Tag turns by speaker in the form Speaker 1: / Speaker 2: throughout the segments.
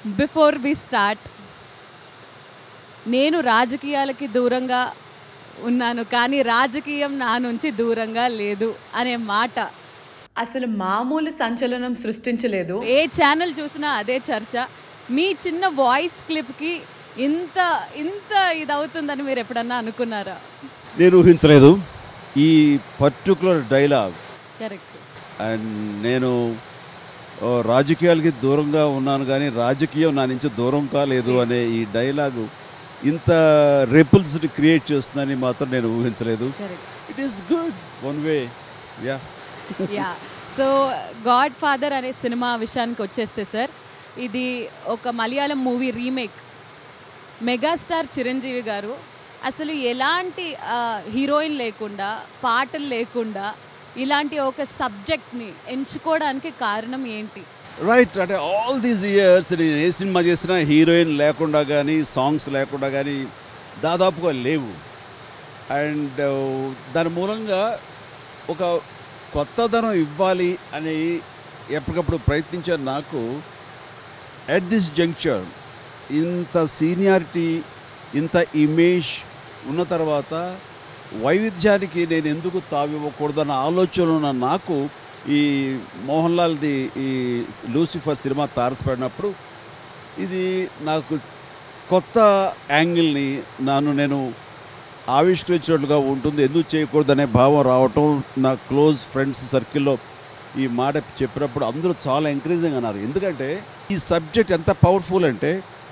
Speaker 1: Before we start నేను రాజకీయాలకి దూరంగా ఉన్నాను కానీ రాజకీయం నా నుంచి దూరంగా లేదు అనే మాట అసలు మామూలు సంచలనం సృష్టించలేదు ఏ ఛానల్ చూసినా అదే చర్చ మీ చిన్న వాయిస్ క్లిప్కి ఇంత ఇంత ఇది అవుతుందని మీరు ఎప్పుడన్నా అనుకున్నారా
Speaker 2: నేను ఊహించలేదు ఈ particular dialogue
Speaker 1: correct sir
Speaker 2: and నేను ఓ, రాజకీయాలకి దూరంగా ఉన్నాను కానీ రాజకీయం నా నుంచి దూరం కాలేదు అనే ఈ డైలాగు ఇంత రెపుల్స్ని క్రియేట్ చేస్తుందని మాత్రం నేను ఊహించలేదు
Speaker 1: correct
Speaker 2: it is good one way ya
Speaker 1: ya so Godfather అనే సినిమా విషయానికి వచ్చేస్తే సార్ ఇది ఒక Malayalam movie remake megastar Chiranjeevi గారు అసలు ఎలాంటి హీరోయిన్ లేకుండా పాటలు లేకుండా ఇలాంటి ఒక సబ్జెక్ట్ని ఎంచుకోవడానికి కారణం ఏంటి
Speaker 2: రైట్ అంటే ఆల్ దీస్ ఇయర్స్ నేను ఏ సినిమా చేసినా హీరోయిన్ లేకుండా కానీ సాంగ్స్ లేకుండా కానీ దాదాపుగా లేవు అండ్ దాని మూలంగా ఒక కొత్తదనం ఇవ్వాలి అని ఎప్పటికప్పుడు ప్రయత్నించే నాకు ఎట్ దిస్ జంక్చర్ ఇంత సీనియారిటీ ఇంత ఇమేజ్ ఉన్న తర్వాత వైవిధ్యానికి నేను ఎందుకు తావివ్వకూడదన్న ఆలోచన ఉన్న నాకు ఈ మోహన్ లాల్ది ఈ లూసిఫర్ సినిమా తారసపడినప్పుడు ఇది నాకు కొత్త యాంగిల్ని నన్ను నేను ఆవిష్కరించినట్లుగా ఉంటుంది ఎందుకు చేయకూడదనే భావం రావటం నా క్లోజ్ ఫ్రెండ్స్ సర్కిల్లో ఈ మాట చెప్పినప్పుడు అందరూ చాలా ఎంకరేజింగ్ అన్నారు ఎందుకంటే ఈ సబ్జెక్ట్ ఎంత పవర్ఫుల్ అంటే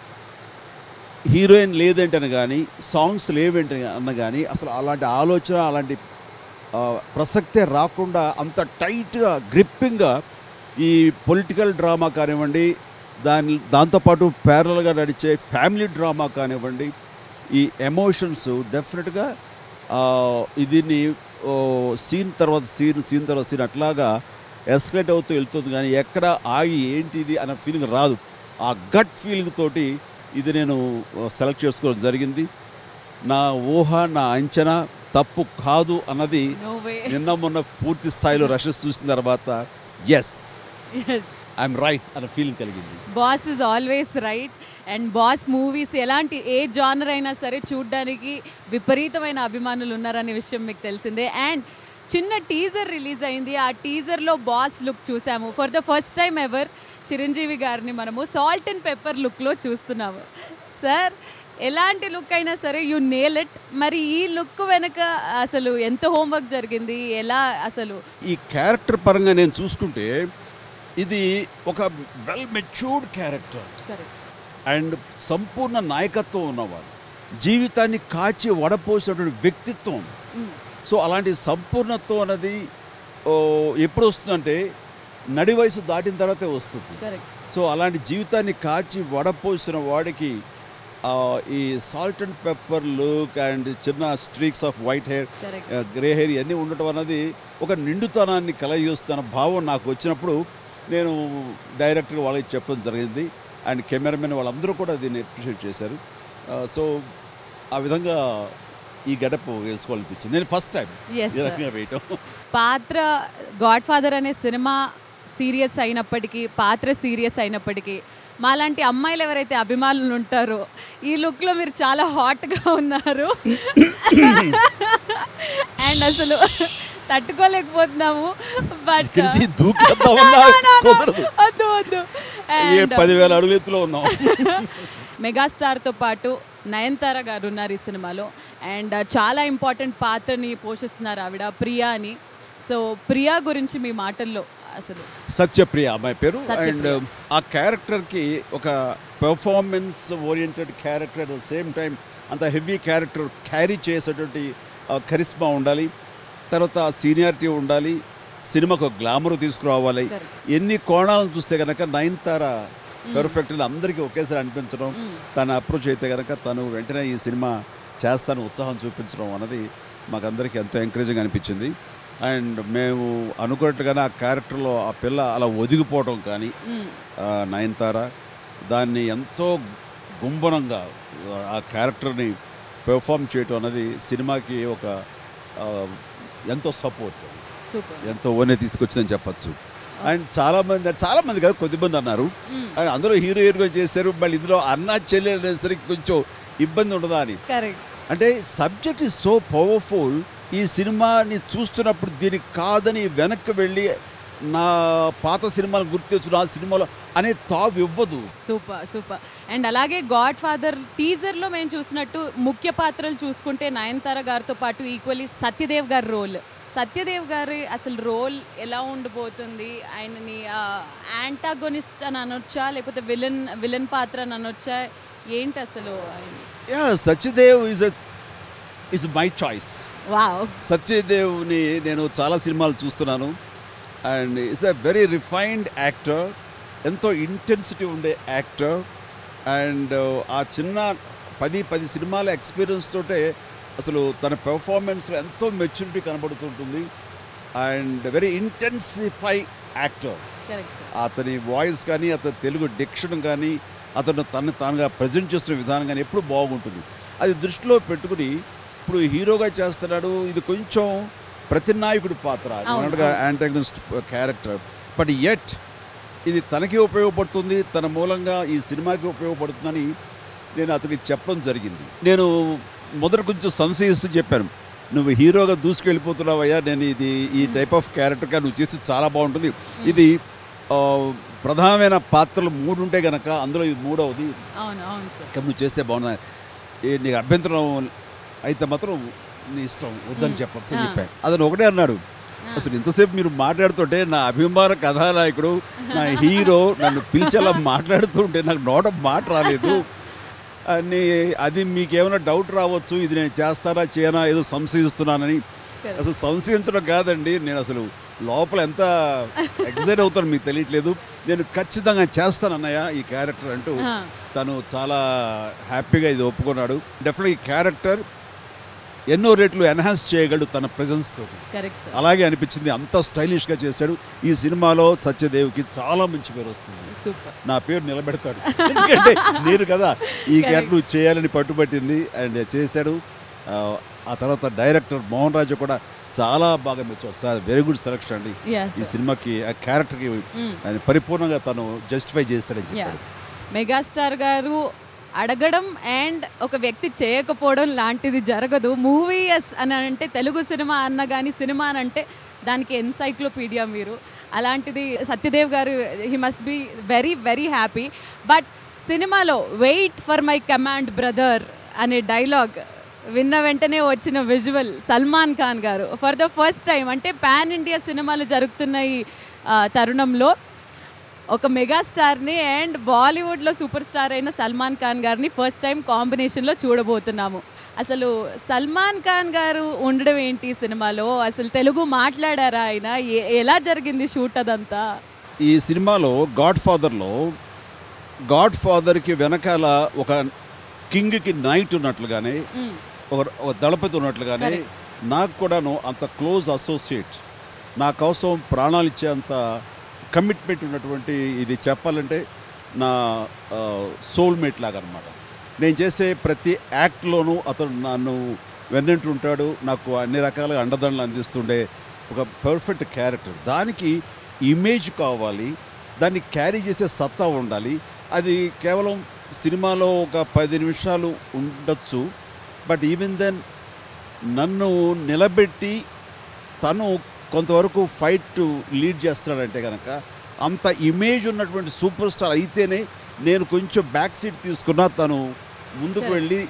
Speaker 2: హీరోయిన్ లేదంటని కానీ సాంగ్స్ లేవేంటి అన్న కానీ అసలు అలాంటి ఆలోచన అలాంటి ఆ, ప్రసక్తే రాకుండా అంత టైట్గా గ్రిప్పింగ్గా ఈ పొలిటికల్ డ్రామా కానివ్వండి దాని దాంతోపాటు ప్యారల్గా నడిచే ఫ్యామిలీ డ్రామా కానివ్వండి ఈ ఎమోషన్స్ డెఫినెట్గా దీన్ని సీన్ తర్వాత సీన్ సీన్ తర్వాత సీన్ అట్లాగా ఎస్కలేట్ అవుతూ వెళ్తుంది కానీ ఎక్కడ ఆగి ఏంటిది అన్న ఫీలింగ్ రాదు ఆ గట్ ఫీలింగ్ తోటి ఇది నేను సెలెక్ట్ చేసుకోవడం జరిగింది నా ఊహ నా అంచనా తప్పు కాదు అన్నది
Speaker 1: నో వే
Speaker 2: నిన్న మొన్న పూర్తి స్థాయిలో రషెస్ చూసిన తర్వాత ఎస్ ఐఎమ్ రైట్ అన్న ఫీలింగ్ కలిగింది
Speaker 1: boss is always right and boss movies ఎలాంటి ఏ జానర్ అయినా సరే చూడడానికి విపరీతమైన అభిమానులు ఉన్నారనే విషయం మీకు తెలిసిందే అండ్ చిన్న టీజర్ రిలీజ్ అయింది ఆ టీజర్లో బాస్ లుక్ చూసాము for the first time ever Chiranjeevi గారిని మనము సాల్ట్ అండ్ పెప్పర్ లుక్లో చూస్తున్నాము సార్ ఎలాంటి లుక్ అయినా సరే యు నేల్ ఇట్ మరి ఈ లుక్ వెనుక అసలు ఎంత హోంవర్క్ జరిగింది ఎలా అసలు
Speaker 2: ఈ క్యారెక్టర్ పరంగా నేను చూసుకుంటే ఇది ఒక well matured character
Speaker 1: correct
Speaker 2: and సంపూర్ణ నాయకత్వం ఉన్నవాడు జీవితాన్ని కాచి వడపోసినటువంటి వ్యక్తిత్వం సో అలాంటి సంపూర్ణత్వం అనేది ఓ, ఎప్పుడు వస్తుందంటే నడి వయసు దాటిన తర్వాతే వస్తుంది
Speaker 1: కరెక్ట్
Speaker 2: సో అలాంటి జీవితాన్ని కాచి వడపోసిన వాడికి ఆ, ఈ salt and pepper look and చిన్న streaks of white hair
Speaker 1: correct
Speaker 2: grey hair ఇవన్నీ ఉండటం అన్నది ఒక నిండుతనాన్ని కలగజేస్తున్న భావం నాకు వచ్చినప్పుడు నేను డైరెక్ట్గా వాళ్ళకి చెప్పడం జరిగింది అండ్ కెమెరామెన్ వాళ్ళందరూ కూడా దీన్ని అప్రిషియేట్ చేశారు సో ఆ విధంగా ఈ గడప వేసుకోవాలనిపించింది నేను ఫస్ట్ టైం
Speaker 1: Yes,
Speaker 2: ఈ
Speaker 1: sir.
Speaker 2: రకంగా వేయటం
Speaker 1: పాత్ర గాడ్ ఫాదర్ అనే సినిమా సీరియస్ అయినప్పటికీ పాత్ర సీరియస్ అయినప్పటికీ మాలాంటి అమ్మాయిలు ఎవరైతే అభిమానులు ఉంటారో ఈ లుక్లో మీరు చాలా హాట్గా ఉన్నారు అండ్ అసలు తట్టుకోలేకపోతున్నాము బట్
Speaker 2: ఇక్కడి నుంచి దూకేద్దామన్నా కుదరదు
Speaker 1: వద్దు వద్దు
Speaker 2: ఏ
Speaker 1: And,
Speaker 2: పదివేల అడుగుల ఎత్తులో ఉన్నాం
Speaker 1: మెగాస్టార్తో పాటు నయనతార గారు ఉన్నారు ఈ సినిమాలో అండ్ చాలా ఇంపార్టెంట్ పాత్రని పోషిస్తున్నారు ఆవిడ ప్రియా అని సో ప్రియా గురించి మీ మాటల్లో అసలు
Speaker 2: సత్యప్రియ అమ్మాయి పేరు
Speaker 1: సత్యప్రియ.
Speaker 2: అండ్ ఆ క్యారెక్టర్కి ఒక performance oriented character at the same time అంత హెవీ క్యారెక్టర్ క్యారీ చేసేటువంటి కరిస్మా ఉండాలి తర్వాత సీనియారిటీ ఉండాలి సినిమాకు గ్లామర్ తీసుకురావాలి
Speaker 1: Correct.
Speaker 2: ఎన్ని కోణాలను చూస్తే కనుక నయనతార పెర్ఫెక్ట్ అందరికీ ఒకేసారి అనిపించడం తన అప్రోచ్ అయితే కనుక తను వెంటనే ఈ సినిమా చేస్తాను ఉత్సాహం చూపించడం అన్నది మాకందరికీ ఎంతో ఎంకరేజింగ్ అనిపించింది అండ్ మేము అనుకున్నట్టుగానే ఆ క్యారెక్టర్లో ఆ పిల్ల అలా ఒదిగిపోవడం కానీ
Speaker 1: మ్మ్.
Speaker 2: ఆ నయనతార దాన్ని ఎంతో గుంభనంగా ఆ క్యారెక్టర్ని పెర్ఫామ్ చేయటం అన్నది సినిమాకి ఒక ఆ, ఎంతో సపోర్ట్
Speaker 1: సూపర్
Speaker 2: ఎంతో ఓనే తీసుకొచ్చిందని చెప్పచ్చు అండ్ చాలా మంది చాలా మంది కాదు కొద్దిమంది అన్నారు
Speaker 1: మ్మ్.
Speaker 2: అండ్ అందరూ హీరో హీరోగా చేశారు మళ్ళీ ఇందులో అన్న చెల్లెలు అనేసరికి కొంచెం ఇబ్బంది ఉండదా అని
Speaker 1: కరెక్ట్
Speaker 2: అంటే సబ్జెక్ట్ ఈజ్ సో పవర్ఫుల్ ఈ సినిమాని చూస్తున్నప్పుడు దీనికి కాదని వెనక్కి వెళ్ళి నా పాత సినిమాలు గుర్తు తెచ్చుకుని ఆ సినిమాలో అనే తావు ఇవ్వదు
Speaker 1: సూపర్ సూపర్ అండ్ అలాగే గాడ్ ఫాదర్ టీజర్లో మేము చూసినట్టు ముఖ్య పాత్రలు చూసుకుంటే నయనతార గారితో పాటు ఈక్వల్లీ సత్యదేవ్ గారి రోల్ సత్యదేవ్ గారి అసలు రోల్ ఎలా ఉండబోతుంది ఆయనని యాంటాగోనిస్ట్ అని అనొచ్చా లేకపోతే విలన్ విలన్ పాత్ర అని అనొచ్చా ఏంటి అసలు ఆయన
Speaker 2: ya Satyadev is is my choice
Speaker 1: wow
Speaker 2: సత్యదేవ్ని నేను చాలా సినిమాలు చూస్తున్నాను and it's a very refined actor ఎంతో ఇంటెన్సిటీ ఉండే యాక్టర్ అండ్ ఆ చిన్న పది పది సినిమాల ఎక్స్పీరియన్స్ తోటే అసలు తన పెర్ఫార్మెన్స్లో ఎంతో మెచ్యూరిటీ కనబడుతుంటుంది and very intensify actor
Speaker 1: correct sir
Speaker 2: అతని వాయిస్ కానీ అతని తెలుగు డిక్షన్ కానీ అతను తను తానుగా ప్రజెంట్ చేస్తున్న విధానం కానీ ఎప్పుడు బాగుంటుంది అది దృష్టిలో పెట్టుకుని ఇప్పుడు హీరోగా చేస్తున్నాడు ఇది కొంచెం ప్రతినాయకుడి పాత్ర
Speaker 1: అవును,
Speaker 2: అన్నట్టుగా
Speaker 1: అవును.
Speaker 2: యాంటాగనిస్ట్ క్యారెక్టర్ బట్ ఎట్ ఇది తనకి ఉపయోగపడుతుంది తన మూలంగా ఈ సినిమాకి ఉపయోగపడుతుందని నేను అతనికి చెప్పడం జరిగింది నేను మొదట కొంచెం సంశయిస్తూ చెప్పాను నువ్వు హీరోగా దూసుకెళ్ళిపోతున్నావయ్యా నేను ఇది ఈ టైప్ ఆఫ్ క్యారెక్టర్గా నువ్వు చేసి చాలా బాగుంటుంది ఇది ఆ, ప్రధానమైన పాత్రలు మూడు ఉంటే గనక అందులో ఇది మూడవది
Speaker 1: అవును అవును సార్
Speaker 2: ఇంకా నువ్వు చేస్తే బాగున్నా ఏ నీకు అభ్యంతరం అయితే మాత్రం నీ ఇష్టం వద్దని చెప్పచ్చు అని
Speaker 1: ఆ.
Speaker 2: చెప్పాను అతను ఒకటే అన్నాడు అసలు ఇంతసేపు మీరు మాట్లాడుతుంటే నా అభిమాన కథానాయకుడు నా హీరో నన్ను పిలిచేలా మాట్లాడుతుంటే నాకు నోట మాట రాలేదు అని అది మీకేమైనా డౌట్ రావచ్చు ఇది నేను చేస్తానా చేయనా ఏదో సంశయిస్తున్నానని
Speaker 1: Correct.
Speaker 2: అసలు సంశయించడం కాదండి నేను అసలు లోపల ఎంత ఎగ్జైట్ అవుతాను మీకు తెలియట్లేదు నేను ఖచ్చితంగా చేస్తాను అన్నయ్య ఈ క్యారెక్టర్ అంటూ
Speaker 1: ఆ.
Speaker 2: తను చాలా హ్యాపీగా ఇది ఒప్పుకున్నాడు డెఫినెట్ ఈ క్యారెక్టర్ ఎన్నో రేట్లు ఎన్హాన్స్ చేయగలడు తన presence తోటి
Speaker 1: కరెక్ట్ సార్
Speaker 2: అలాగే అనిపించింది అంత స్టైలిష్గా చేశాడు ఈ సినిమాలో సత్యదేవ్కి చాలా మంచి పేరు వస్తుంది
Speaker 1: సూపర్
Speaker 2: నా పేరు నిలబెడతాడు ఎందుకంటే నేను కదా ఈ క్యారెక్టర్ చేయాలని పట్టుబట్టింది అండ్ చేశాడు ఆ, ఆ తర్వాత డైరెక్టర్ మోహన్ రాజు కూడా చాలా బాగా మెచ్చాడు సార్ వెరీ గుడ్ సెలక్షన్ అండి
Speaker 1: ఎస్
Speaker 2: ఈ సినిమాకి ఆ క్యారెక్టర్కి
Speaker 1: Mm.
Speaker 2: ఆయన పరిపూర్ణంగా తను జస్టిఫై చేశాడని
Speaker 1: యా
Speaker 2: చెప్పాడు
Speaker 1: మెగాస్టార్ గారు అడగడం అండ్ ఒక వ్యక్తి చేయకపోవడం లాంటిది జరగదు మూవీస్ అని అంటే తెలుగు సినిమా అన్న కానీ సినిమా అని అంటే దానికి ఎన్సైక్లోపీడియా మీరు అలాంటిది సత్యదేవ్ గారు he must be very very happy but సినిమాలో wait for my command brother అనే డైలాగ్ విన్న వెంటనే వచ్చిన విజువల్ సల్మాన్ ఖాన్ గారు ఫర్ ద ఫస్ట్ టైం అంటే పాన్ ఇండియా సినిమాలు జరుగుతున్న ఈ ఆ, తరుణంలో ఒక మెగాస్టార్ని అండ్ బాలీవుడ్లో సూపర్ స్టార్ అయిన సల్మాన్ ఖాన్ గారిని ఫస్ట్ టైం కాంబినేషన్లో చూడబోతున్నాము అసలు సల్మాన్ ఖాన్ గారు ఉండడం ఏంటి ఈ సినిమాలో అసలు తెలుగు మాట్లాడారా ఆయన ఎ- ఎలా జరిగింది షూట్ అదంతా
Speaker 2: ఈ సినిమాలో గాడ్ ఫాదర్లో గాడ్ ఫాదర్కి వెనకాల ఒక కింగ్కి నైట్ ఉన్నట్లుగానే
Speaker 1: మ్మ్.
Speaker 2: ఒక ఒక దళపతి ఉన్నట్లుగానే
Speaker 1: Correct.
Speaker 2: నాకు కూడాను అంత క్లోజ్ అసోసియేట్ నా కోసం ప్రాణాలు ఇచ్చే అంత కమిట్మెంట్ ఉన్నటువంటి ఇది చెప్పాలంటే నా సోల్మేట్ లాగా అనమాట నేను చేసే ప్రతి యాక్ట్లోనూ అతను నన్ను వెన్నంటుంటాడు నాకు అన్ని రకాలుగా అండదండలు అందిస్తుండే ఒక పర్ఫెక్ట్ క్యారెక్టర్ దానికి ఇమేజ్ కావాలి దాన్ని క్యారీ చేసే సత్తా ఉండాలి అది కేవలం సినిమాలో ఒక పది నిమిషాలు ఉండొచ్చు బట్ ఈవెన్ దెన్ నన్ను నిలబెట్టి తను కొంతవరకు ఫైట్ లీడ్ చేస్తున్నాడంటే కనుక అంత ఇమేజ్ ఉన్నటువంటి సూపర్ స్టార్ అయితేనే నేను కొంచెం బ్యాక్ సీట్ తీసుకున్నా తను ముందుకు
Speaker 1: Correct.
Speaker 2: వెళ్ళి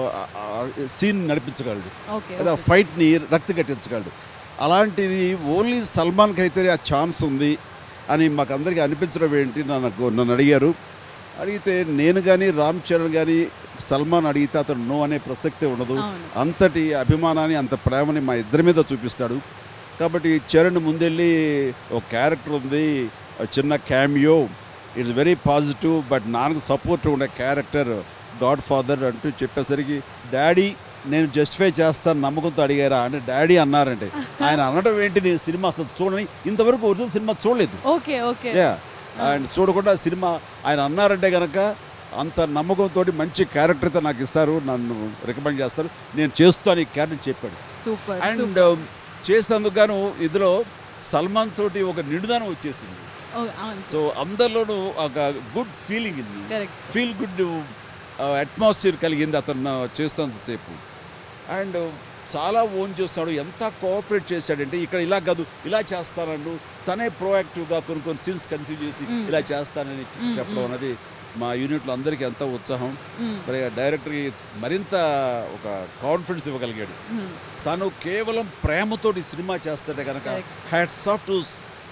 Speaker 2: సీన్ నడిపించగలడు
Speaker 1: ఓకే
Speaker 2: లేదా ఫైట్ని రక్తి కట్టించగలడు అలాంటిది ఓన్లీ సల్మాన్కి అయితే ఆ ఛాన్స్ ఉంది అని మాకు అందరికీ అనిపించడం ఏంటి నాకు నన్ను అడిగారు అడిగితే నేను కానీ రామ్ చరణ్ కానీ సల్మాన్ అడిగితే అతను నో అనే ప్రసక్తే ఉండదు
Speaker 1: అవును.
Speaker 2: అంతటి అభిమానాన్ని అంత ప్రేమని మా ఇద్దరి మీద చూపిస్తాడు కాబట్టి చరణ్ ముందెళ్ళి ఒక క్యారెక్టర్ ఉంది ఒక చిన్న cameo it's very positive but నాకు సపోర్ట్ ఉండే క్యారెక్టర్ గాడ్ ఫాదర్ అంటూ చెప్పేసరికి డాడీ నేను జస్టిఫై చేస్తాను నమ్మకంతో అడిగారా అంటే డాడీ అన్నారంటే ఆయన అనడం ఏంటి నేను సినిమా అసలు చూడని ఇంతవరకు ఒరిజినల్ సినిమా చూడలేదు
Speaker 1: ఓకే ఓకే
Speaker 2: యా అండ్ చూడకుండా సినిమా ఆయన అన్నారంటే కనుక అంత నమ్మకంతో మంచి క్యారెక్టర్తో నాకు ఇస్తారు నన్ను రికమెండ్ చేస్తారు నేను చేస్తాను ఈ క్యారెక్టర్ చెప్పాడు
Speaker 1: సూపర్
Speaker 2: అండ్ చేసినందుకు గాను ఇందులో సల్మాన్ తోటి ఒక నిడుదనం వచ్చేసింది
Speaker 1: ఓ, అవును
Speaker 2: సో అందరిలోనూ ఒక గుడ్ ఫీలింగ్ ఉంది
Speaker 1: కరెక్ట్
Speaker 2: ఫీల్ గుడ్ అట్మాస్ఫియర్ కలిగింది అతను చేస్తున్నంతసేపు అండ్ చాలా ఓన్ చేస్తాడు ఎంత కోఆపరేట్ చేశాడంటే ఇక్కడ ఇలా కాదు ఇలా చేస్తానన్ను తనే ప్రోయాక్టివ్గా కొన్ని కొన్ని సీన్స్ కన్సీవ్ చేసి
Speaker 1: Mm.
Speaker 2: ఇలా చేస్తానని
Speaker 1: Mm,
Speaker 2: చెప్పడం
Speaker 1: mm.
Speaker 2: అనేది మా యూనిట్లో అందరికీ ఎంతో ఉత్సాహం మరి ఆ డైరెక్టర్కి మరింత ఒక కాన్ఫిడెన్స్ ఇవ్వగలిగాడు తను కేవలం ప్రేమతోటి సినిమా చేస్తాడే కనుక
Speaker 1: Correct.
Speaker 2: Hats off to